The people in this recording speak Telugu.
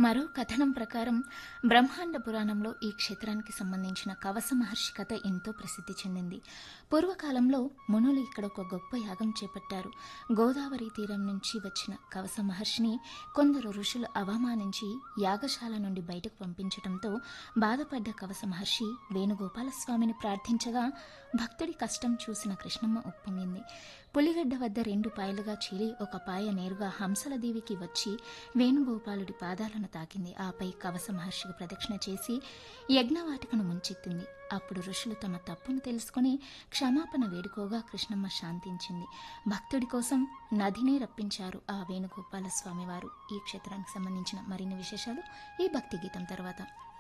మరో కథనం ప్రకారం బ్రహ్మాండ పురాణంలో ఈ క్షేత్రానికి సంబంధించిన కవస మహర్షి కథ ఎంతో ప్రసిద్ధి చెందింది పూర్వకాలంలో మునులు ఇక్కడ ఒక గొప్ప యాగం చేపట్టారు గోదావరి తీరం నుంచి వచ్చిన కవస మహర్షిని కొందరు ఋషులు అవమానించి యాగశాల నుండి బయటకు పంపించడంతో బాధపడ్డ కవస మహర్షి వేణుగోపాలస్వామిని ప్రార్థించగా భక్తుడి కష్టం చూసిన కృష్ణమ్మ ఒప్పొంగింది పులిగడ్డ వద్ద రెండు పాయలుగా చీలి ఒక పాయ నేరుగా హంసల దేవికి వచ్చి వేణుగోపాలుడి పాదాలను తాకింది ఆపై కవస మహర్షికి ప్రదక్షిణ చేసి యజ్ఞవాటికను ముంచెత్తింది అప్పుడు ఋషులు తమ తప్పును తెలుసుకుని క్షమాపణ వేడుకోగా కృష్ణమ్మ శాంతించింది భక్తుడి కోసం నదిని రప్పించారు ఆ వేణుగోపాల స్వామివారు ఈ క్షేత్రానికి సంబంధించిన మరిన్ని విశేషాలు ఈ భక్తి గీతం తర్వాత